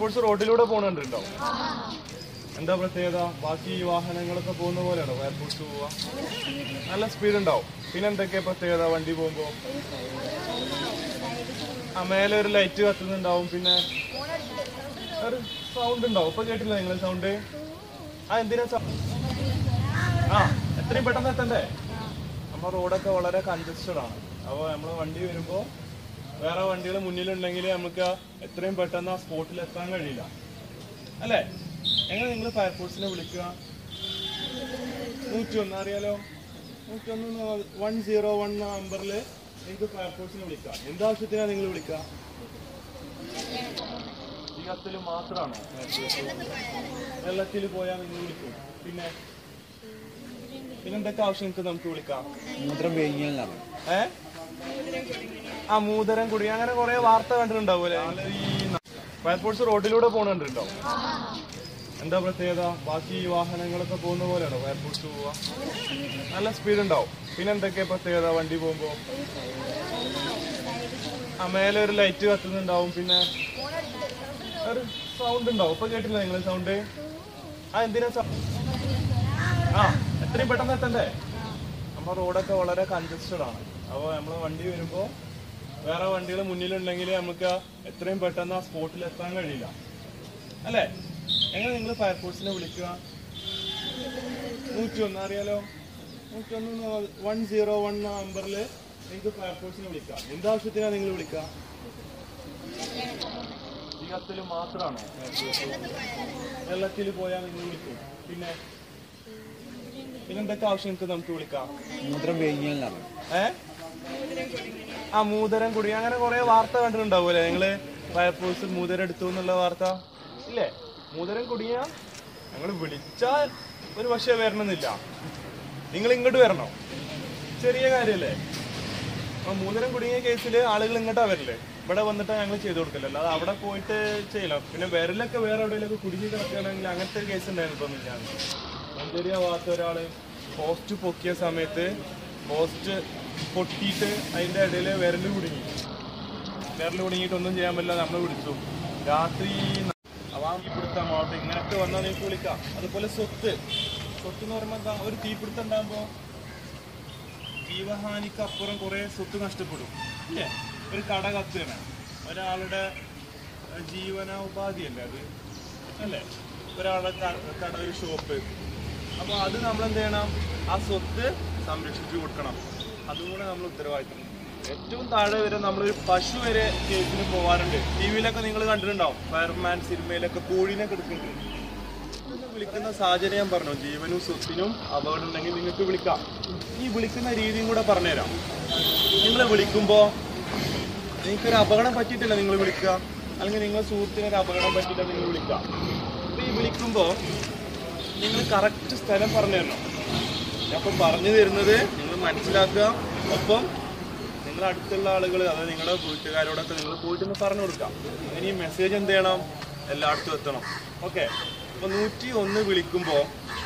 Fire force റോഡിലൂടെ പോകണുണ്ടോ എന്താ പ്രത്യേകത ബാക്കി ഈ വാഹനങ്ങളൊക്കെ പോകുന്ന പോലെയാണോ ഫയർഫോഴ്സ് പോവുക നല്ല സ്പീഡ് ഉണ്ടാവും പിന്നെ എന്തൊക്കെയാ പ്രത്യേകത വണ്ടി പോകുമ്പോ ആ മേലെ ഒരു ലൈറ്റ് കത്തുന്നുണ്ടാവും പിന്നെ ഒരു സൗണ്ട് ഉണ്ടാവും ഇപ്പൊ കേട്ടില്ല നിങ്ങൾ സൗണ്ട് ആ എന്തിനാ സൗ- ആ എത്രയും പെട്ടെന്ന് എത്തണ്ടേ നമ്മ റോഡൊക്കെ വളരെ കൺജസ്റ്റഡ് ആണ് അപ്പോൾ നമ്മൾ വണ്ടി വരുമ്പോൾ വേറെ വണ്ടികൾ മുന്നിലുണ്ടെങ്കിൽ നമുക്ക് ആ എത്രയും പെട്ടെന്ന് ആ സ്പോട്ടിൽ എത്താൻ കഴിയില്ല അല്ലേ എങ്ങനെ നിങ്ങൾ ഫയർഫോഴ്സിനെ വിളിക്കുക നൂറ്റി ഒന്ന് അറിയാലോ നൂറ്റി ഒന്ന് വൺ സീറോ വൺ നമ്പറിൽ നിങ്ങൾക്ക് ഫയർഫോഴ്സിനെ വിളിക്കാം എന്താവശ്യത്തിനാണ് നിങ്ങൾ വിളിക്കുക ഈ കത്തിൽ മാത്രമാണോ വെള്ളത്തിൽ പോയാൽ നിങ്ങൾ വിളിക്കും പിന്നെ പിന്നെ എന്തൊക്കെ ആവശ്യം നിങ്ങൾക്ക് നമുക്ക് വിളിക്കാം മൂത്രം വേങ്ങിയാലാണ് ഏ ആ മൂതരം കുടി അങ്ങനെ കുറെ വാർത്ത കണ്ടിട്ടുണ്ടാവൂലേ ഈ ഫയർഫോഴ്സ് റോഡിലൂടെ പോകണുണ്ടോ എന്താ പ്രത്യേകത ബാക്കി ഈ വാഹനങ്ങളൊക്കെ പോകുന്ന പോലെയാണോ ഫയർഫോഴ്സ് പോവുക നല്ല സ്പീഡ് ഉണ്ടാവും പിന്നെ എന്തൊക്കെയാ പ്രത്യേകത വണ്ടി പോകുമ്പോ ആ മേലെ ഒരു ലൈറ്റ് കത്തുന്നുണ്ടാവും പിന്നെ ഒരു സൗണ്ട് ഉണ്ടാവും ഇപ്പൊ കേട്ടില്ല നിങ്ങൾ സൗണ്ട് ആ എന്തിനാ സൗ- ആ എത്രയും പെട്ടെന്ന് എത്തണ്ടേ നമ്മ റോഡൊക്കെ വളരെ കൺജസ്റ്റഡ് ആണ് അപ്പോൾ നമ്മൾ വണ്ടി വരുമ്പോൾ വേറെ വണ്ടികൾ മുന്നിലുണ്ടെങ്കിൽ നമുക്ക് ആ എത്രയും പെട്ടെന്ന് ആ സ്പോട്ടിൽ എത്താൻ കഴിയില്ല അല്ലേ എങ്ങനെ നിങ്ങൾ ഫയർഫോഴ്സിനെ വിളിക്കുക നൂറ്റി ഒന്ന് അറിയാലോ നൂറ്റി ഒന്ന് വൺ സീറോ വൺ നമ്പറിൽ നിങ്ങൾക്ക് ഫയർഫോഴ്സിനെ വിളിക്കാം എന്താവശ്യത്തിനാണ് നിങ്ങൾ വിളിക്കുക ഈ കത്തിൽ മാത്രമാണോ വെള്ളത്തിൽ പോയാൽ നിങ്ങൾ വിളിക്കും പിന്നെ പിന്നെ എന്തൊക്കെ ആവശ്യം നിങ്ങൾക്ക് നമുക്ക് വിളിക്കാം മൂത്രം വേങ്ങിയാലാണ് ഏ ആ മൂതരം കുടി അങ്ങനെ കുറെ വാർത്ത കണ്ടിട്ടുണ്ടാവൂലേ നിങ്ങള് ഫയർഫോഴ്സ് മൂതരം എടുത്തു എന്നുള്ള വാർത്ത ഇല്ലേ മൂതരം കുടിയ ഞങ്ങൾ വിളിച്ചാൽ ഒരു പക്ഷേ വരണമെന്നില്ല നിങ്ങൾ ഇങ്ങോട്ട് വരണോ ചെറിയ കാര്യല്ലേ ആ മൂതരം കുടുങ്ങിയ കേസിൽ ആളുകൾ ഇങ്ങോട്ടാ വരില്ലേ ഇവിടെ വന്നിട്ടാ ഞങ്ങൾ ചെയ്തു കൊടുക്കില്ല അല്ലാതെ അവിടെ പോയിട്ട് ചെയ്യണം പിന്നെ വിരലൊക്കെ വേറെ എവിടെയെങ്കിലും കുടുങ്ങി കിടക്കുകയാണെങ്കിൽ അങ്ങനത്തെ ഒരു കേസ് ഉണ്ടായിരുന്നു ഇപ്പം ഞാൻ മഞ്ചേരി ആ ഭാഗത്ത് ഒരാള് പോസ്റ്റ് പൊക്കിയ സമയത്ത് പോസ്റ്റ് പൊട്ടിയിട്ട് അതിന്റെ ഇടയിൽ വിരല് കുടുങ്ങി വിരല് കുടുങ്ങിയിട്ട് ഒന്നും ചെയ്യാൻ പറ്റില്ല നമ്മൾ വിളിച്ചു രാത്രി അവാം തീപിടുത്തം ആവട്ടെ ഇങ്ങനൊക്കെ വന്നാൽ നിങ്ങൾക്ക് വിളിക്കാം അതുപോലെ സ്വത്ത് സ്വത്ത് എന്ന് പറയുമ്പോൾ എന്താ ഒരു തീപിടുത്തം ഉണ്ടാകുമ്പോൾ ജീവഹാനിക്ക് അപ്പുറം കുറെ സ്വത്ത് നഷ്ടപ്പെടും ഇല്ലേ ഒരു കട കത്തുകയാണ് ഒരാളുടെ ഏഹ്, ജീവനോപാധിയല്ലേ അത് അല്ലേ ഒരാളുടെ ക- കട ഒരു ഷോപ്പ് അപ്പോൾ അത് നമ്മൾ എന്ത് ചെയ്യണം ആ സ്വത്ത് സംരക്ഷിച്ചു കൊടുക്കണം അതും കൂടെ നമ്മൾ ഉത്തരവാദിത്തം ഏറ്റവും താഴെ വരെ നമ്മളൊരു പശു വരെ കേസിന് പോകാറുണ്ട് ടി വിയിലൊക്കെ നിങ്ങൾ കണ്ടിട്ടുണ്ടാവും ഫയർമാൻ സിനിമയിലൊക്കെ കോഴീനെ എടുക്കുന്നുണ്ട് ഇതൊന്ന് വിളിക്കുന്ന സാഹചര്യം ഞാൻ പറഞ്ഞു ജീവനും സ്വത്തിനും അപകടം ഉണ്ടെങ്കിൽ നിങ്ങൾക്ക് വിളിക്കാം ഈ വിളിക്കുന്ന രീതിയും കൂടെ പറഞ്ഞുതരാം നിങ്ങൾ വിളിക്കുമ്പോൾ നിങ്ങൾക്കൊരു അപകടം പറ്റിയിട്ടില്ല നിങ്ങൾ വിളിക്കുക അല്ലെങ്കിൽ നിങ്ങൾ സുഹൃത്തിന് ഒരു അപകടം പറ്റിയില്ല നിങ്ങൾ വിളിക്കുക അപ്പോൾ ഈ വിളിക്കുമ്പോൾ നിങ്ങൾ കറക്റ്റ് സ്ഥലം പറഞ്ഞു തരണം അപ്പം പറഞ്ഞു തരുന്നത് നിങ്ങൾ മനസ്സിലാക്കുക ഒപ്പം നിങ്ങൾ അടുത്തുള്ള ആളുകൾ അതായത് നിങ്ങളുടെ വീട്ടുകാരോടൊക്കെ നിങ്ങൾ പോയിട്ടൊന്ന് പറഞ്ഞു കൊടുക്കാം അങ്ങനെ ഈ മെസ്സേജ് എന്ത് ചെയ്യണം എല്ലായിടത്തും എത്തണം ഓക്കെ അപ്പോൾ നൂറ്റി ഒന്ന് വിളിക്കുമ്പോൾ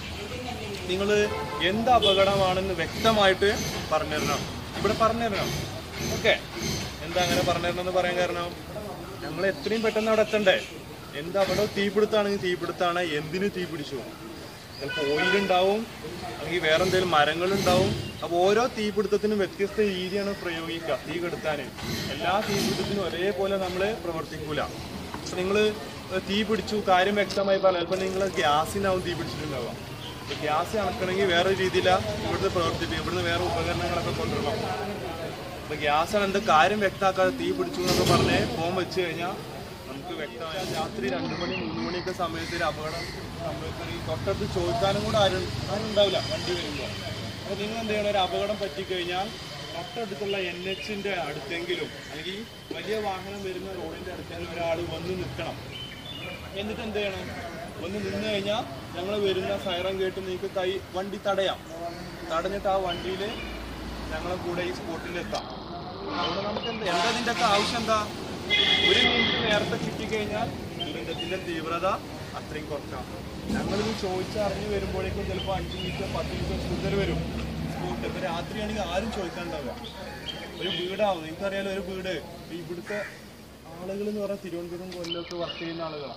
നിങ്ങൾ എന്ത് അപകടമാണെന്ന് വ്യക്തമായിട്ട് പറഞ്ഞു തരണം ഇവിടെ പറഞ്ഞു തരണം ഓക്കെ എന്താ അങ്ങനെ പറഞ്ഞു തരണം എന്ന് പറയാൻ കാരണം ഞങ്ങൾ എത്രയും പെട്ടെന്ന് അവിടെ എത്തണ്ടേ എന്ത് അപകടം തീപിടുത്താണെങ്കിൽ തീപിടുത്താണ് എന്തിനു തീ പിടിച്ചു ചിലപ്പോൾ ഓയിലുണ്ടാവും അല്ലെങ്കിൽ വേറെ എന്തെങ്കിലും മരങ്ങളുണ്ടാവും അപ്പോൾ ഓരോ തീപിടുത്തത്തിനും വ്യത്യസ്ത രീതിയാണ് പ്രയോഗിക്കുക തീ കെടുത്താൻ എല്ലാ തീപിടുത്തത്തിനും ഒരേപോലെ നമ്മൾ പ്രവർത്തിക്കൂല നിങ്ങൾ തീ പിടിച്ചു കാര്യം വ്യക്തമായി പറഞ്ഞു ചിലപ്പോൾ നിങ്ങൾ ഗ്യാസിനാവും തീ പിടിച്ചിട്ടുണ്ടാവുക അപ്പോൾ ഗ്യാസ് കണക്കണമെങ്കിൽ വേറെ രീതിയിലാണ് ഇവിടുന്ന് പ്രവർത്തിപ്പിക്കുക ഇവിടുന്ന് വേറെ ഉപകരണങ്ങളൊക്കെ കൊണ്ടുവരണം അപ്പോൾ ഗ്യാസാണ് എന്ത് കാര്യം വ്യക്തമാക്കാതെ തീ പിടിച്ചു എന്നൊക്കെ പറഞ്ഞ് ഫോം വെച്ച് കഴിഞ്ഞാൽ നമുക്ക് വ്യക്തമായ രാത്രി രണ്ട് മണി മൂന്ന് മണിയൊക്കെ സമയത്ത് ഒരു അപകടം സംഭവിക്കുകയാണെങ്കിൽ തൊട്ടടുത്ത് ചോദിക്കാനും കൂടെ ആരും ആരും ഉണ്ടാവില്ല വണ്ടി വരുമ്പോൾ അപ്പോൾ നിങ്ങൾ എന്ത് ചെയ്യണം ഒരു അപകടം പറ്റിക്കഴിഞ്ഞാൽ തൊട്ടടുത്തുള്ള എൻ എച്ചിൻ്റെ അടുത്തെങ്കിലും അല്ലെങ്കിൽ വലിയ വാഹനം വരുന്ന റോഡിൻ്റെ അടുത്തെങ്കിലും ഒരാൾ വന്ന് നിൽക്കണം എന്നിട്ട് എന്ത് ചെയ്യണം ഒന്ന് നിന്ന് കഴിഞ്ഞാൽ ഞങ്ങൾ വരുന്ന സൈറൻ കേട്ട് നിങ്ങൾക്ക് കൈ വണ്ടി തടയാം തടഞ്ഞിട്ട് ആ വണ്ടിയിൽ ഞങ്ങളെ കൂടെ ഈ സ്പോട്ടിൽ എത്താം അവിടെ നമുക്ക് എന്താ എന്താ ഇതിൻ്റെ ഒക്കെ ആവശ്യം എന്താ ഒരു മിനിറ്റ് നേരത്തെ കിട്ടിക്കഴിഞ്ഞാൽ ദുരന്തത്തിന്റെ തീവ്രത അത്രയും കുറക്കാം ഞങ്ങളിത് ചോദിച്ചറിഞ്ഞ് വരുമ്പോഴേക്കും ചിലപ്പോൾ അഞ്ച് മിനിറ്റോ പത്ത് മിനിറ്റോ കൂടുതൽ വരും സ്പോട്ട് ഇപ്പൊ രാത്രിയാണെങ്കിൽ ആരും ചോദിക്കാണ്ടാവില്ല ഒരു വീടാവും നിങ്ങൾക്കറിയാലോ ഒരു വീട് ഇപ്പൊ ഇവിടുത്തെ ആളുകൾ എന്ന് പറഞ്ഞാൽ തിരുവനന്തപുരം കൊല്ലമൊക്കെ വർക്ക് ചെയ്യുന്ന ആളുകളാണ്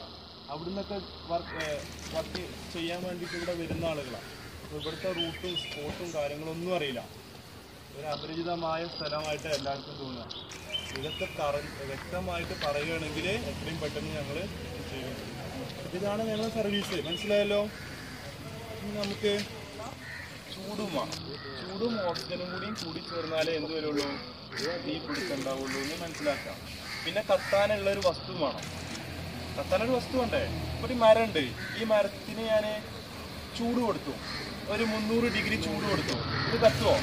അവിടുന്നൊക്കെ വർക്ക് വർക്ക് ചെയ്യാൻ വേണ്ടിയിട്ട് ഇവിടെ വരുന്ന ആളുകളാണ് അപ്പോൾ ഇവിടുത്തെ റൂട്ടും സ്പോട്ടും കാര്യങ്ങളൊന്നും അറിയില്ല ഒരു അപരിചിതമായ സ്ഥലമായിട്ട് എല്ലാവർക്കും തോന്നുക ഇതൊക്കെ പറ വ്യക്തമായിട്ട് പറയുകയാണെങ്കിൽ എത്രയും പെട്ടെന്ന് ഞങ്ങൾ ചെയ്യും ഇതാണ് ഞങ്ങളുടെ സർവീസ് മനസ്സിലായല്ലോ ഇനി നമുക്ക് ചൂടും വേണം ചൂടും ഓക്സിജനും കൂടിയും കൂടി ചേർന്നാലേ എന്ത് വരുള്ളൂ തീ പിടിച്ചുണ്ടാവുള്ളൂ എന്ന് മനസ്സിലാക്കാം പിന്നെ കത്താനുള്ള ഒരു വസ്തു വേണം കത്താനൊരു വസ്തു ഉണ്ടേ ഒരു മരമുണ്ട് ഈ മരത്തിന് ഞാൻ ചൂട് കൊടുത്തു ഒരു മുന്നൂറ് ഡിഗ്രി ചൂട് കൊടുത്തു ഇത് കത്തുവോ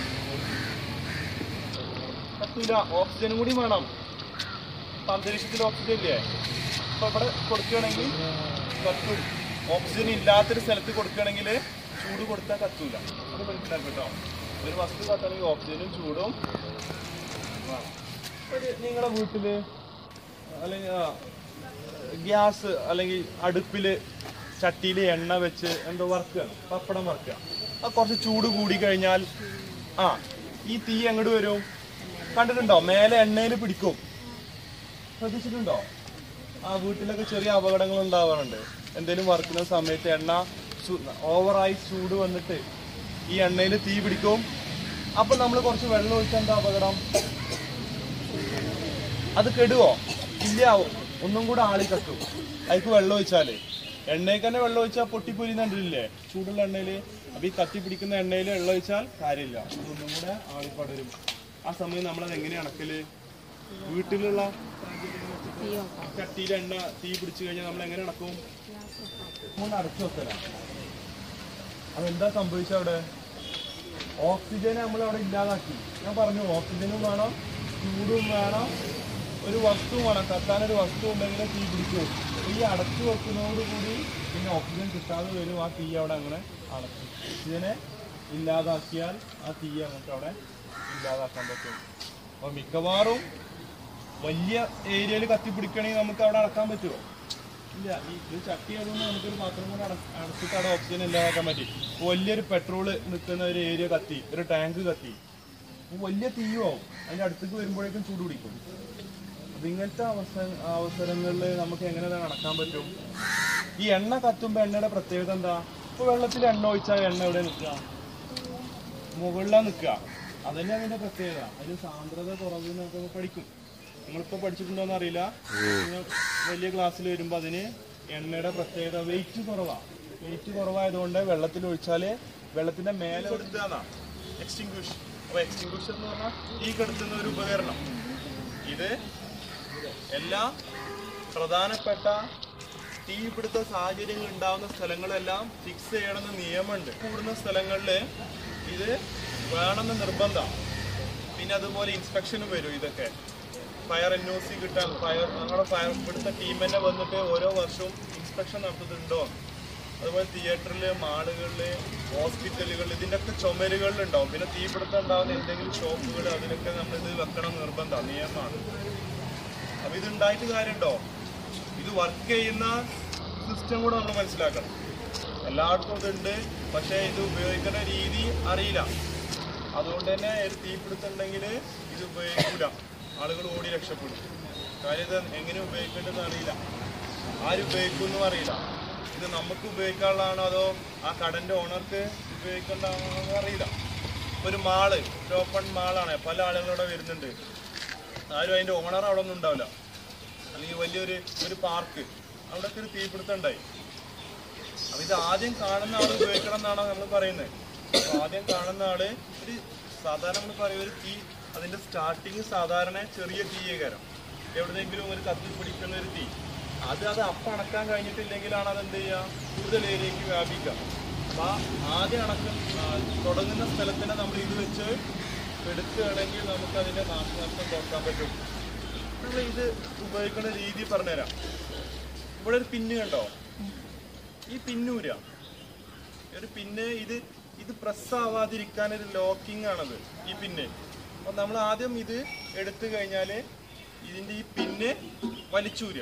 കത്തൂല ഓക്സിജനും കൂടി വേണം ഇപ്പൊ അന്തരീക്ഷത്തിൽ ഓക്സിജൻ ഇല്ലേ അപ്പൊ ഇവിടെ കൊടുക്കുകയാണെങ്കിൽ കത്തും ഓക്സിജൻ ഇല്ലാത്തൊരു സ്ഥലത്ത് കൊടുക്കുകയാണെങ്കിൽ ചൂട് കൊടുത്താൽ കത്തൂല അത് മനസ്സിലാക്കും കേട്ടോ ഒരു വസ്തു കത്തണമെങ്കിൽ ഓക്സിജനും ചൂടും വേണം ഒരു നിങ്ങളുടെ വീട്ടില് അല്ലെങ്കിൽ ആ, ഗ്യാസ് അല്ലെങ്കിൽ അടുപ്പില് ചട്ടിയിൽ എണ്ണ വെച്ച് എന്തോ വറുക്കുകയാണ് പപ്പടം വറുക്കുക ആ കുറച്ച് ചൂട് കൂടി കഴിഞ്ഞാൽ ആ ഈ തീ എങ്ങോട്ട് വരും കണ്ടിട്ടുണ്ടോ മേലെ എണ്ണയിൽ പിടിക്കും ശ്രദ്ധിച്ചിട്ടുണ്ടോ ആ വീട്ടിലൊക്കെ ചെറിയ അപകടങ്ങൾ ഉണ്ടാവാറുണ്ട് എന്തെങ്കിലും വറുക്കുന്ന സമയത്ത് എണ്ണ ഓവറായി ചൂട് വന്നിട്ട് ഈ എണ്ണയിൽ തീ പിടിക്കും അപ്പൊ നമ്മൾ കുറച്ച് വെള്ളം ഒഴിച്ചാൽ എന്താ അപകടം അത് കെടുവോ ഇല്ല ഒന്നും കൂടെ ആളി കത്തും അതിക്ക് വെള്ളം ഒഴിച്ചാല് എണ്ണയ്ക്ക് തന്നെ വെള്ളം ഒഴിച്ചാൽ പൊട്ടിപ്പൊരിന്നുണ്ടില്ലേ ചൂടുള്ള എണ്ണയില് അപ്പൊ ഈ കത്തി പിടിക്കുന്ന എണ്ണയിൽ വെള്ളം ഒഴിച്ചാൽ കാര്യമില്ല അതൊന്നും കൂടെ ആളി പടരും ആ സമയം നമ്മളത് എങ്ങനെ അണക്കല് വീട്ടിലുള്ള ചട്ടിയിൽ എണ്ണ തീ പിടിച്ചു കഴിഞ്ഞാൽ നമ്മൾ എങ്ങനെ അടക്കും കൊണ്ട് അടച്ചു വെക്കലാണ് അതെന്താ സംഭവിച്ചത് അവിടെ ഓക്സിജൻ നമ്മൾ അവിടെ ഇല്ലാതാക്കി ഞാൻ പറഞ്ഞു ഓക്സിജനും വേണം ചൂടും വേണം ഒരു വസ്തു വേണം കത്താനൊരു വസ്തു ഉണ്ടെങ്കിൽ തീ പിടിക്കും ഈ അടച്ചു വെക്കുന്നതോടുകൂടി പിന്നെ ഓക്സിജൻ കിട്ടാതെ വരും ആ തീ അവിടെ അങ്ങനെ അടച്ചു ഓക്സിജനെ ഇല്ലാതാക്കിയാൽ ആ തീ നമുക്ക് അവിടെ ഇല്ലാതാക്കാൻ പറ്റും അപ്പോൾ മിക്കവാറും വലിയ ഏരിയയിൽ കത്തിപ്പിടിക്കണമെങ്കിൽ നമുക്ക് അവിടെ അടക്കാൻ പറ്റുമോ ഇല്ല ഈ ഇത് ചട്ടി ആയതുകൊണ്ട് നമുക്കൊരു പാത്രം കൂടെ അട- അടച്ചിട്ട് അവിടെ ഓക്സിജൻ ഇല്ലാതാക്കാൻ പറ്റി ഇപ്പൊ വലിയൊരു പെട്രോള് നിൽക്കുന്ന ഒരു ഏരിയ കത്തി ഒരു ടാങ്ക് കത്തി അപ്പൊ വലിയ തീയോ അതിന്റെ അടുത്തേക്ക് വരുമ്പോഴേക്കും ചൂട് പിടിക്കും അപ്പൊ ഇങ്ങനത്തെ അവസര അവസരങ്ങളിൽ നമുക്ക് എങ്ങനെ ഇത് നടക്കാൻ പറ്റും ഈ എണ്ണ കത്തുമ്പോ എണ്ണയുടെ പ്രത്യേകത എന്താ ഇപ്പൊ വെള്ളത്തിൽ എണ്ണ ഒഴിച്ചാൽ എണ്ണ എവിടെ നിൽക്കുക മുകളിലാണ് നിൽക്കുക അതന്നെ അതിന്റെ പ്രത്യേകത അതിന് സാന്ദ്രത കുറവ് എന്നൊക്കെ പഠിക്കും നിങ്ങളിപ്പോ പഠിച്ചിട്ടുണ്ടോന്ന് അറിയില്ല നിങ്ങൾ വലിയ ക്ലാസ്സിൽ വരുമ്പോ അതിന് എണ്ണയുടെ പ്രത്യേകത വെയിറ്റ് കുറവാ വെയിറ്റ് കുറവായതുകൊണ്ട് വെള്ളത്തിൽ ഒഴിച്ചാല് വെള്ളത്തിന്റെ മേലെ എടുത്താന്നാ എക്സ്റ്റിങ്ക്വിഷ് അപ്പൊ എക്സ്റ്റിങ്ക്വിഷർ എന്ന് പറഞ്ഞാൽ ഈ കെടുത്തുന്ന ഒരു ഉപകരണം ഇത് എല്ലാ പ്രധാനപ്പെട്ട തീപിടുത്ത സാഹചര്യങ്ങൾ ഉണ്ടാവുന്ന സ്ഥലങ്ങളെല്ലാം ഫിക്സ് ചെയ്യണമെന്ന് നിയമമുണ്ട് കൂടുന്ന സ്ഥലങ്ങളിൽ ഇത് വേണമെന്ന് നിർബന്ധമാണ് പിന്നെ അതുപോലെ ഇൻസ്പെക്ഷനും വരും ഇതൊക്കെ ഫയർ എൻ ഒ സി കിട്ടാൻ ഫയർ നമ്മുടെ ഫയർ ഇവിടുത്തെ ടീം തന്നെ വന്നിട്ട് ഓരോ വർഷവും ഇൻസ്പെക്ഷൻ നടത്തുന്നുണ്ടോ അതുപോലെ തിയേറ്ററിൽ മാളുകളിൽ ഹോസ്പിറ്റലുകളിൽ ഇതിൻ്റെ ഒക്കെ ചുമരുകളിൽ ഉണ്ടാവും പിന്നെ തീപിടുത്തം ഉണ്ടാവുന്ന എന്തെങ്കിലും ഷോപ്പുകൾ അതിലൊക്കെ നമ്മൾ ഇത് വെക്കണം നിർബന്ധമാണ് നിയമമാണ് അപ്പൊ ഇത് ഉണ്ടായിട്ട് കാര്യമുണ്ടോ ഇത് വർക്ക് ചെയ്യുന്ന സിസ്റ്റം കൂടെ നമ്മൾ മനസ്സിലാക്കണം എല്ലായിടത്തും ഇതുണ്ട് പക്ഷേ ഇത് ഉപയോഗിക്കുന്ന രീതി അറിയില്ല അതുകൊണ്ട് തന്നെ ഒരു തീപിടുത്തം ഉണ്ടെങ്കിൽ ഇത് ഉപയോഗിക്കില്ല ആളുകൾ ഓടി രക്ഷപ്പെടും കാര്യം ഇത് എങ്ങനെ ഉപയോഗിക്കേണ്ടതെന്ന് അറിയില്ല ആര് ഉപയോഗിക്കുമെന്നും അറിയില്ല ഇത് നമുക്ക് ഉപയോഗിക്കാനുള്ളതാണോ അതോ ആ കടന്റെ ഓണർക്ക് ഉപയോഗിക്കേണ്ടതാണോ അറിയില്ല ഒരു മാള് ഒരു ഓപ്പൺ മാളാണ് പല ആളുകളും ഇവിടെ വരുന്നുണ്ട് ആരും അതിന്റെ ഓണർ അവിടെ ഒന്നും ഉണ്ടാവില്ല അല്ലെങ്കിൽ വലിയൊരു ഒരു പാർക്ക് അവിടെയൊക്കെ ഒരു തീപിടുത്തം ഉണ്ടായി അപ്പൊ ഇത് ആദ്യം കാണുന്ന ആൾ ഉപയോഗിക്കണം എന്നാണ് നമ്മൾ പറയുന്നത് അപ്പൊ ആദ്യം കാണുന്ന ആള് ഒരു സാധാരണ നമ്മൾ പറയും ഒരു തീ അതിന്റെ സ്റ്റാർട്ടിങ് സാധാരണ ചെറിയ തീയേകാരം എവിടെന്നെങ്കിലും ഒരു കത്തി പിടിക്കുന്ന ഒരു തീ അത് അത് അപ്പം അണക്കാൻ കഴിഞ്ഞിട്ടില്ലെങ്കിലാണ് അത് എന്ത് ചെയ്യുക കൂടുതൽ ഏരിയക്ക് വ്യാപിക്കുക അപ്പൊ ആ ആദ്യം അണക്കം ആ, തുടങ്ങുന്ന സ്ഥലത്തിനെ നമ്മൾ ഇത് വെച്ച് എടുക്കുകയാണെങ്കിൽ നമുക്ക് അതിന്റെ നാശനഷ്ടം കുറക്കാൻ പറ്റും നമ്മൾ ഇത് ഉപയോഗിക്കുന്ന രീതി പറഞ്ഞുതരാം ഇവിടെ ഒരു പിന്ന് കണ്ടോ ഈ പിന്നൂര ഒരു പിന്ന് ഇത് ഇത് പ്രസ് ആവാതിരിക്കാൻ ഒരു ലോക്കിംഗ് ആണത് ഈ പിന്ന് അപ്പൊ നമ്മൾ ആദ്യം ഇത് എടുത്തു കഴിഞ്ഞാല് ഇതിന്റെ ഈ പിന്ന് വലിച്ചൂര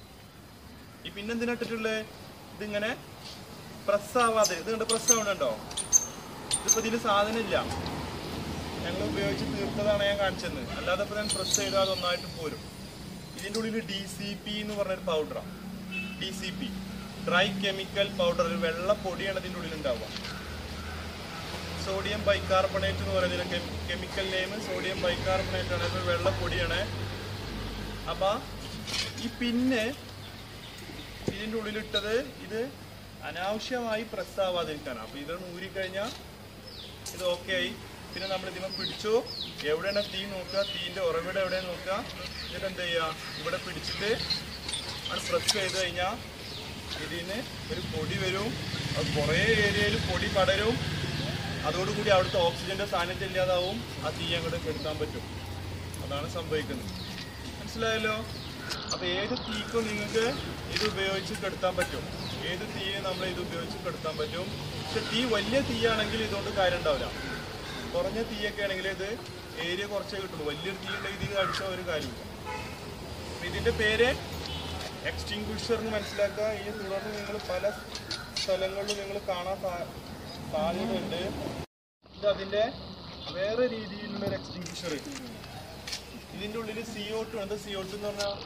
ഈ പിന്നെ എന്തിനാ ഇട്ടിട്ടുള്ളത് ഇതിങ്ങനെ പ്രസ് ആവാതെ ഇത് കണ്ട് പ്രസ് ആവണുണ്ടോ ഇതിപ്പോ ഇതിന് സാധനം ഇല്ല ഞങ്ങൾ ഉപയോഗിച്ച് തീർത്തതാണ് ഞാൻ കാണിച്ചത് അല്ലാതെ ഇപ്പൊ ഞാൻ പ്രസ് ചെയ്താൽ അത് ഒന്നായിട്ട് പോരും ഇതിന്റെ ഉള്ളിൽ ഡി സി പി എന്ന് പറഞ്ഞൊരു പൗഡറാണ് D C P dry chemical powder ഒരു വെള്ള പൊടിയാണ് ഇതിൻ്റെ ഉള്ളിൽ ഉണ്ടാവുക സോഡിയം ബൈകാർബണേറ്റ് എന്ന് പറയുന്നത് കെമിക്കൽ നെയിം സോഡിയം ബൈകാർബണേറ്റ് ആണ് ഇത് വെള്ള പൊടിയാണ് അപ്പൊ ഈ പിന്നെ ഇതിൻ്റെ ഉള്ളിലിട്ടത് ഇത് അനാവശ്യമായി പ്രസ് ആവാതിരിക്കാനാണ് അപ്പൊ ഇത് ഊരിക്കഴിഞ്ഞാൽ ഇത് ഓക്കെ ആയി പിന്നെ നമ്മൾ ഇതിമ പിടിച്ചു എവിടെയാണ് തീ നോക്കുക തീൻ്റെ ഉറവിടം എവിടെയാണ് നോക്കുക എന്നിട്ട് എന്ത് ചെയ്യുക ഇവിടെ പിടിച്ചിട്ട് അത് പ്രസ് ചെയ്ത് കഴിഞ്ഞാൽ ഇതിന് ഒരു പൊടി വരും അത് കുറേ ഏരിയയിൽ പൊടി പടരും അതോടുകൂടി അവിടുത്തെ ഓക്സിജന്റെ സാന്നിധ്യം ഇല്ലാതാവും ആ തീ അങ്ങോട്ട് കെടുത്താൻ പറ്റും അതാണ് സംഭവിക്കുന്നത് മനസ്സിലായല്ലോ അപ്പൊ ഏത് തീക്കും നിങ്ങൾക്ക് ഇത് ഉപയോഗിച്ച് കെടുത്താൻ പറ്റും ഏത് തീയെ നമ്മൾ ഇത് ഉപയോഗിച്ച് കെടുത്താൻ പറ്റും പക്ഷെ തീ വലിയ തീയാണെങ്കിൽ ഇതുകൊണ്ട് കാര്യം ഉണ്ടാവില്ല കുറഞ്ഞ തീയൊക്കെ ആണെങ്കിൽ ഇത് ഏരിയ കുറച്ചേ കിട്ടുള്ളൂ വലിയൊരു തീ ഉണ്ടെങ്കിൽ ഇത് അടിച്ചാൽ ഒരു കാര്യമില്ല അപ്പൊ ഇതിന്റെ പേര് എക്സ്റ്റിങ്ക്വിഷർ എന്ന് മനസ്സിലാക്കുക ഈ തുടർന്ന് നിങ്ങൾ പല സ്ഥലങ്ങളിലും നിങ്ങൾ കാണാൻ സാ- സാധ്യതയുണ്ട് ഇത് അതിന്റെ വേറെ രീതിയിലുള്ള ഒരു എക്സ്റ്റിങ്ക്വിഷർ ഇതിന്റെ ഉള്ളിൽ സി ഒ ടു എന്താ സി ഒ ടു എന്ന് പറഞ്ഞാൽ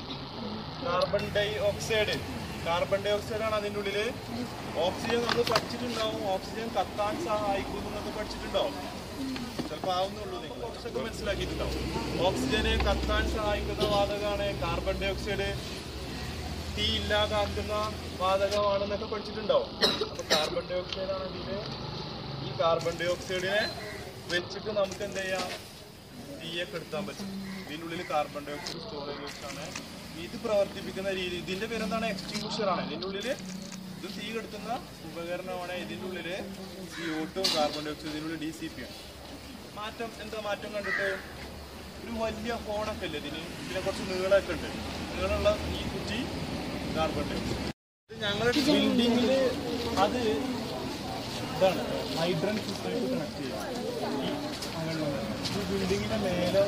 carbon dioxide carbon dioxide ആണ് അതിന്റെ ഉള്ളിൽ ഓക്സിജൻ നമ്മൾ പഠിച്ചിട്ടുണ്ടാവും ഓക്സിജൻ കത്താൻ സഹായിക്കും എന്നൊക്കെ പഠിച്ചിട്ടുണ്ടാവും ചിലപ്പോൾ ആവുന്നുള്ളൂ നിങ്ങൾ കുറച്ചൊക്കെ മനസ്സിലാക്കിയിട്ടുണ്ടാവും ഓക്സിജനെ കത്താൻ സഹായിക്കുന്ന വാതകമാണ് കാർബൺ ഡൈ ഓക്സൈഡ് തീ ഇല്ലാതാക്കുന്ന വാതകമാണെന്നൊക്കെ പഠിച്ചിട്ടുണ്ടാവും അപ്പൊ കാർബൺ ഡൈ ഓക്സൈഡ് ആണ് ഇതില് ഈ കാർബൺ ഡൈ ഓക്സൈഡിനെ വെച്ചിട്ട് നമുക്ക് എന്ത് ചെയ്യാം തീയെ കെടുത്താൻ പറ്റും ഇതിനുള്ളിൽ കാർബൺ ഡൈ ഓക്സൈഡ് സ്റ്റോറേജ് ആണ് ഇത് പ്രവർത്തിപ്പിക്കുന്ന രീതി ഇതിന്റെ പേരെന്താണ് എക്സ്റ്റിങ്ക്വിഷർ ആണ് ഇതിന്റെ ഉള്ളിൽ ഇത് തീ കെടുത്തുന്ന ഉപകരണമാണ് ഇതിന്റെ ഉള്ളില് സി ഓട്ടും കാർബൺ ഡൈ ഓക്സൈഡ് ഇതിനുള്ളിൽ ഡി സി പി ആണ് മാറ്റം എന്താ മാറ്റം കണ്ടിട്ട് ഒരു വലിയ ഹോണൊക്കെ ഇല്ലേ ഇതിന് പിന്നെ കുറച്ച് നീളമൊക്കെ ഉണ്ട് നീളമുള്ള ഈ കുറ്റി കാർബൺ ഡൈ ഓക്സൈഡ് ഇത് ഞങ്ങളുടെ ബിൽഡിങ്ങിൽ അത് ഇതാണ് ഹൈഡ്രൻ സിസ്റ്റമായിട്ട് കണക്ട് ചെയ്യും ഈ അങ്ങനെയുള്ള ഈ ബിൽഡിങ്ങിന്റെ മേലെ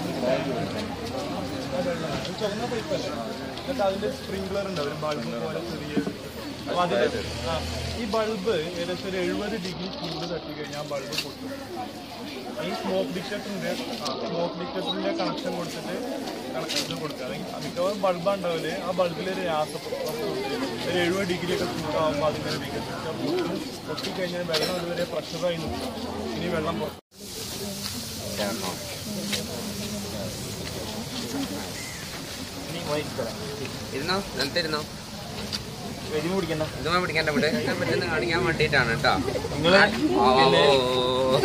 വയറിന് ചുവന്ന പൈപ്പല്ലേ എന്നിട്ട് അതിന്റെ സ്പ്രിംഗ്ലർ ഉണ്ട് ഒരു ബൾബ് പോലെ ചെറിയ അപ്പൊ അതിന്റെ ആ, ഈ ബൾബ് ഏകദേശം ഒരു എഴുപത് ഡിഗ്രി ചൂട് തട്ടി കഴിഞ്ഞാൽ ബൾബ് പൊട്ടും ഈ സ്മോക്ക് ഡിറ്റക്ടറിന്റെ സ്മോക്ക് ഡിറ്റക്ടറിന്റെ കണക്ഷൻ കൊടുത്തിട്ട് കണക്ഷൻ കൊടുക്കുക അല്ലെങ്കിൽ മിക്കവാറും ബൾബ് ഉണ്ടാവില്ലേ ആ ബൾബിൽ ഒരു രാസപ്രവർത്തനം ഒരു എഴുപത് ഡിഗ്രി ഒക്കെ ചൂടാകുമ്പോൾ അതിങ്ങനെ വികസിച്ചാൽ പൊട്ടും പൊട്ടിക്കഴിഞ്ഞാൽ വെള്ളം അതുവരെ പ്രഷറായി നിൽക്കും ഇനി വെള്ളം പുറത്ത് ഇനി വൈകിട്ട് ഇരുന്നോ നിലത്തിരുന്നോ വെജിമ പിടിക്കണ്ട ഇതുമാ പിടിക്കാൻ ഇവിടെ പറ്റുന്ന കാണിക്കാൻ വേണ്ടിയിട്ടാണ് കേട്ടോ നിങ്ങള് ഓ, ഓ, ഓ.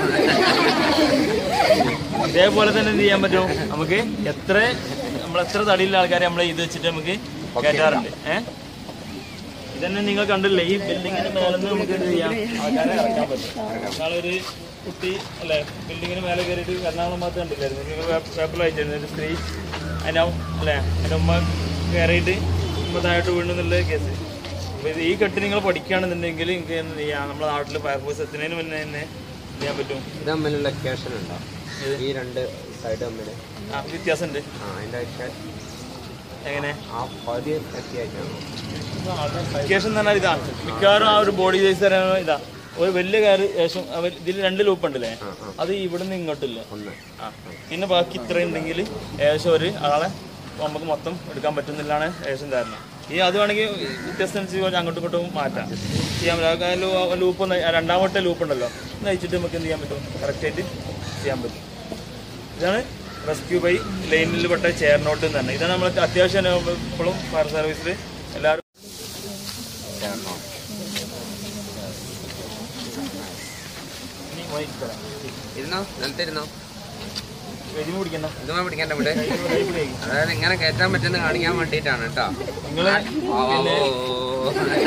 ഇതേപോലെ തന്നെ എന്ത് ചെയ്യാൻ പറ്റും നമുക്ക് എത്ര നമ്മൾ എത്ര തടിയുള്ള ആൾക്കാരെ നമ്മൾ ഇത് വെച്ചിട്ട് നമുക്ക് കയറ്റാറുണ്ട് ഏഹ് ഇതന്നെ നിങ്ങൾ കണ്ടില്ലേ ഈ ബിൽഡിങ്ങിന് മേലെ നിന്ന് നമുക്ക് എന്ത് ചെയ്യാം ആൾക്കാരെ ഇറക്കാൻ പറ്റും നാളൊരു കുട്ടി അല്ലെ ബിൽഡിങ്ങിന് മേലെ കയറിയിട്ട് എറണാകുളം ഭാഗത്ത് കണ്ടില്ലായിരുന്നു നിങ്ങൾ പേപ്പറിൽ അയച്ചിരുന്നു ഒരു സ്ത്രീ അതിൻ്റെ അല്ലേ എൻ്റെ ഉമ്മ കയറിയിട്ട് ഉമ്മ താഴോട്ട് വീണെന്നുള്ള കേസ് അപ്പോൾ ഇത് ഈ കെട്ട് നിങ്ങൾ പഠിക്കുകയാണെന്നുണ്ടെങ്കിൽ നിങ്ങൾക്ക് എന്ത് ചെയ്യാം നമ്മുടെ നാട്ടിൽ ഫയർഫോഴ്സ് എത്തുന്നതിന് മുന്നേ തന്നെ എന്ത് ചെയ്യാൻ പറ്റും ഇത് തമ്മിലുള്ള ലൊക്കേഷൻ ഉണ്ടോ ഈ രണ്ട് സൈഡ് തമ്മിൽ ആ വ്യത്യാസമുണ്ട് ആ അതിൻ്റെ ഒക്കെ എങ്ങനെ ആ പതി എത്തിയായിട്ടാണോ ലൊക്കേഷൻ എന്ന് പറഞ്ഞാൽ ഇതാ മിക്കവാറും ആ ഒരു ബോഡി സൈസ് തരാനോ ഇതാ ഒരു വലിയ കാര് ശേഷം അവർ ഇതിൽ രണ്ട് ലൂപ്പ് ഉണ്ടല്ലേ അത് ഇവിടുന്ന് ഇങ്ങോട്ടില്ല ഒന്ന് ആ പിന്നെ ബാക്കി ഇത്ര ഉണ്ടെങ്കിൽ ഏകദേശം ഒരു ആളെ നമുക്ക് മൊത്തം എടുക്കാൻ പറ്റുന്നില്ലാണ് ഏകദേശം ധാരണ ഈ അത് വേണമെങ്കിൽ വ്യത്യസ്തം അനുസരിച്ച് അങ്ങോട്ടും ഇങ്ങോട്ടും മാറ്റാം ചെയ്യാൻ പറ്റും ആ ലൂ- ലൂപ്പ് ഒന്ന് രണ്ടാമത്തെ ലൂപ്പ് ഉണ്ടല്ലോ ഒന്ന് അയച്ചിട്ട് നമുക്ക് എന്ത് ചെയ്യാൻ പറ്റും കറക്റ്റായിട്ട് ചെയ്യാൻ പറ്റും ഇതാണ് റെസ്ക്യൂ ബൈ ലൈനിൽ പെട്ട ചെയർനോട്ട് എന്ന് പറഞ്ഞത് ഇതാണ് നമ്മൾ അത്യാവശ്യം ഇപ്പോഴും ഫയർ സർവീസിൽ എല്ലാവരും ഇനി വൈകിട്ട് ഇരുന്നോ നിലത്തിരുന്നോ വെജിമ പിടിക്കണ്ട ഇതുമാ പിടിക്കാൻ ഇവിടെ അതായത് ഇങ്ങനെ കയറ്റാൻ പറ്റുന്ന കാണിക്കാൻ വേണ്ടിയിട്ടാണ് കേട്ടോ നിങ്ങള് ഓ, ഓ, ഓ, ഓ.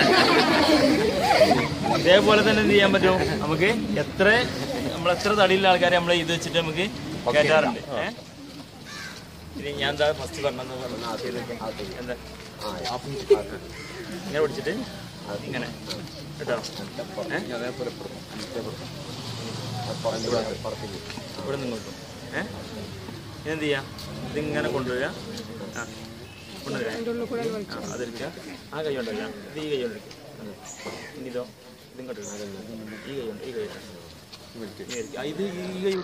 ഇതേപോലെ തന്നെ എന്ത് ചെയ്യാൻ പറ്റും നമുക്ക് എത്ര നമ്മൾ എത്ര തടിയുള്ള ആൾക്കാരെ നമ്മൾ ഇത് വെച്ചിട്ട് നമുക്ക് കയറ്റാറുണ്ട് ഏഹ് ഇനി ഞാൻ എന്താ ഫസ്റ്റ് പറഞ്ഞെന്ന് പറഞ്ഞു എന്താ ആ, ഇങ്ങനെ പിടിച്ചിട്ട് ഇങ്ങനെ കേട്ടോ ഏഹ് അതേപോലെ പുറത്ത്. ഇതേപോലെ. പുറത്ത് ഭാഗത്ത് പുറത്തേക്ക്. ഇവിടെ നിന്ന് ഇങ്ങോട്ടും ഏഹ് ഇതെന്ത് ചെയ്യാം ഇതിങ്ങനെ കൊണ്ടുവരിക ആ കൊണ്ടുവരിക ആ അതെടുക്കുക ആ കൈ കൊണ്ടുവരിക ഇത് ഈ കൈ കൊണ്ടിരിക്കുക ഇനി ഇതോ ഇതിങ്ങോട്ട് ഇടുക. ഈ കൈ കൊണ്ട് ഈ കൈ കൊണ്ട്. ഇങ്ങനെ ഇരിക്കുക. ആ, ഇത് ഈ കൈ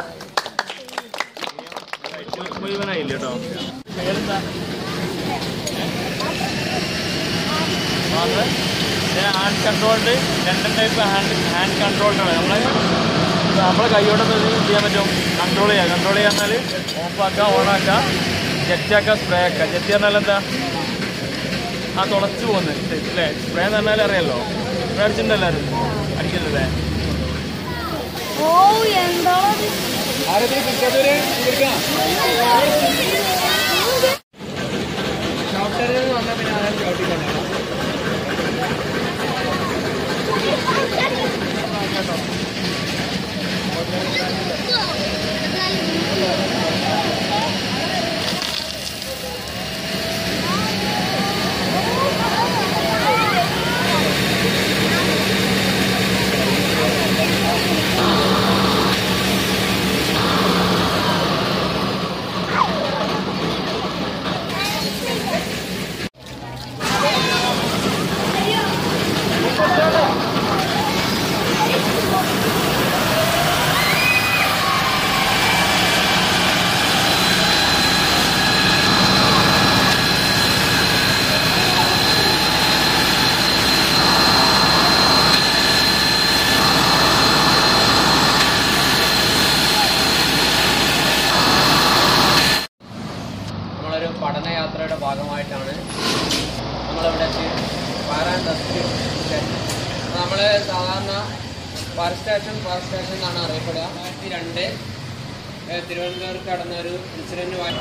മുഴുവനായില്ല കേട്ടോ പേരെന്താ മാത്രം പിന്നെ ഹാൻഡ് കൺട്രോൾഡ് രണ്ട് ടൈപ്പ് ഹാൻഡ് ഹാൻഡ് കൺട്രോൾഡാണ് നമ്മളെ നമ്മളെ കൈയോടൊന്നും ഇത് ചെയ്യാൻ പറ്റും കൺട്രോൾ ചെയ്യുക കൺട്രോൾ ചെയ്യാൻ പറഞ്ഞാൽ ഓഫാക്കുക ഓണാക്കുക ജെറ്റാക്കുക സ്പ്രേ ആക്കുക ജെറ്റ് പറഞ്ഞാൽ എന്താ ആ തുളച്ചു പോകുന്നത് അല്ലേ സ്പ്രേ എന്ന് പറഞ്ഞാൽ അറിയാലോ സ്പ്രേ അടിച്ചിട്ടുണ്ട് എല്ലാവരും അടിക്കുന്നില്ലേ ഓ എന്താ ആരെങ്കിലും കിട്ടാത്തവരെ കൊടുക്കാം ഷോട്ടറിൽ വന്നാൽ പിന്നെ ആരും ഷോട്ടിൽ നമ്മളൊരു പഠനയാത്രയുടെ ഭാഗമായിട്ടാണ് നമ്മളിവിടെ എത്തി ഫയർ ആൻഡ് റെസ്ക്യൂ സ്റ്റേഷൻ നമ്മൾ സാധാരണ ഫയർ സ്റ്റേഷൻ ഫയർ സ്റ്റേഷൻ എന്നാണ് അറിയപ്പെടുക രണ്ടായിരത്തി രണ്ട് ഏഹ്, തിരുവനന്തപുരത്ത് നടന്ന ഒരു ഇൻസിഡൻറ്റുമായി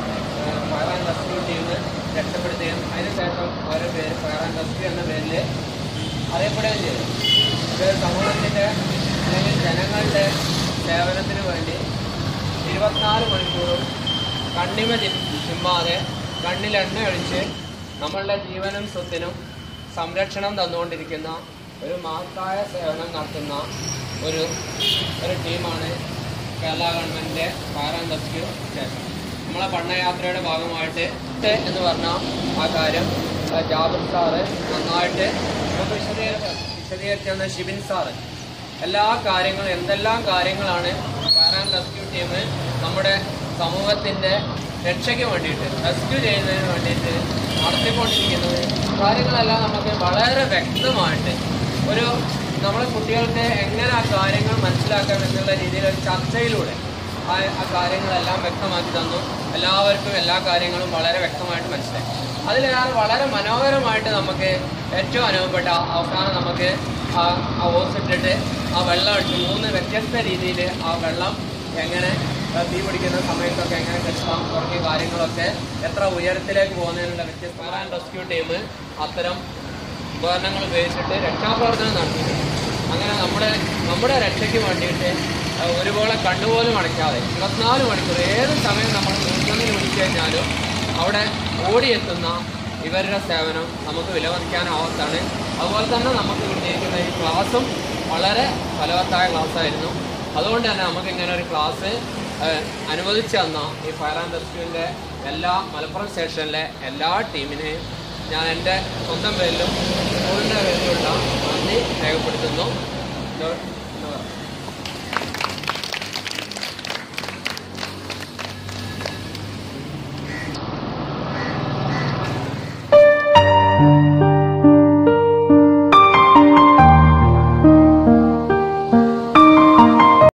ഫയർ ആൻഡ് റെസ്ക്യൂ ടീം രക്ഷപ്പെടുത്തുകയും അതിനുശേഷം അവരുടെ പേര് ഫയർ ആൻഡ് റെസ്ക്യൂ എന്ന പേരിൽ അറിയപ്പെടുകയും ചെയ്തു ഇത് സമൂഹത്തിൻ്റെ അല്ലെങ്കിൽ ജനങ്ങളുടെ സേവനത്തിന് വേണ്ടി ഇരുപത്തിനാല് മണിക്കൂറും കണ്ണിമ ചി- ചിമ്മാതെ കണ്ണിൽ എണ്ണ ഒഴിച്ച് നമ്മളുടെ ജീവനും സ്വത്തിനും സംരക്ഷണം തന്നുകൊണ്ടിരിക്കുന്ന ഒരു മഹത്തായ സേവനം നടത്തുന്ന ഒരു ഒരു ടീമാണ് കേരള ഗവൺമെൻറ്റിൻ്റെ ഫയർ ആൻഡ് റെസ്ക്യൂ സ്റ്റേഷൻ നമ്മളെ പഠനയാത്രയുടെ ഭാഗമായിട്ട് ടെ എന്ന് പറഞ്ഞ ആ കാര്യം ആ ജാബിർ സാറ് നന്നായിട്ട് നമുക്ക് വിശദീകരിച്ച വിശദീകരിച്ചു തന്ന ഷിബിൻ സാറ് എല്ലാ കാര്യങ്ങളും എന്തെല്ലാം കാര്യങ്ങളാണ് ഫയർ ആൻഡ് റെസ്ക്യൂ ടീം നമ്മുടെ സമൂഹത്തിൻ്റെ രക്ഷയ്ക്ക് വേണ്ടിയിട്ട് റെസ്ക്യൂ ചെയ്യുന്നതിന് വേണ്ടിയിട്ട് നടത്തിക്കൊണ്ടിരിക്കുന്നത് കാര്യങ്ങളെല്ലാം നമുക്ക് വളരെ വ്യക്തമായിട്ട് ഒരു നമ്മുടെ കുട്ടികൾക്ക് എങ്ങനെ ആ കാര്യങ്ങൾ മനസ്സിലാക്കാം എന്നുള്ള രീതിയിൽ ഒരു ചർച്ചയിലൂടെ ആ ആ കാര്യങ്ങളെല്ലാം വ്യക്തമാക്കി തന്നു എല്ലാവർക്കും എല്ലാ കാര്യങ്ങളും വളരെ വ്യക്തമായിട്ട് മനസ്സിലായി അതിലേറെ വളരെ മനോഹരമായിട്ട് നമുക്ക് ഏറ്റവും അനുഭവപ്പെട്ട ആ അവസാനം നമുക്ക് ആ ആ ഓസ് ഇട്ടിട്ട് ആ വെള്ളം അടിച്ച് മൂന്ന് വ്യത്യസ്ത രീതിയിൽ ആ വെള്ളം എങ്ങനെ ആ, തീ പിടിക്കുന്ന സമയത്തൊക്കെ എങ്ങനെ കെട്ടാം തുടങ്ങിയ കാര്യങ്ങളൊക്കെ എത്ര ഉയരത്തിലേക്ക് പോകുന്നതിനുള്ള വ്യത്യസ്ത ഫയർ ആൻഡ് റെസ്ക്യൂ ടീം അത്തരം ഉപകരണങ്ങൾ ഉപയോഗിച്ചിട്ട് രക്ഷാപ്രവർത്തനം നടത്തിയിട്ടുണ്ട് അങ്ങനെ നമ്മുടെ നമ്മുടെ രക്ഷയ്ക്ക് വേണ്ടിയിട്ട് ആ, ഒരുപോലെ കണ്ണുപോലും അടയ്ക്കാതെ ഇരുപത്തിനാല് മണിക്കൂർ ഏത് സമയം നമ്മൾ നിർത്തുന്നതിന് വിളിച്ചു കഴിഞ്ഞാലും അവിടെ ഓടിയെത്തുന്ന ഇവരുടെ സേവനം നമുക്ക് വിലമതിക്കാനാവാത്താണ് അതുപോലെ തന്നെ നമുക്ക് കിട്ടിയിരിക്കുന്ന ഈ ക്ലാസ്സും വളരെ ഫലവത്തായ ക്ലാസ്സായിരുന്നു അതുകൊണ്ട് തന്നെ നമുക്ക് ഇങ്ങനെ ഒരു ക്ലാസ് ഏഹ്, അനുവദിച്ചു തന്ന ഈ ഫയർ ആൻഡ് റെസ്ക്യൂവിൻ്റെ എല്ലാ മലപ്പുറം സ്റ്റേഷനിലെ എല്ലാ ടീമിനെയും ഞാൻ എൻ്റെ സ്വന്തം പേരിലും സ്കൂളിൻ്റെ പേരിലുള്ള നന്ദി രേഖപ്പെടുത്തുന്നു ഇതോ- ഇതോ-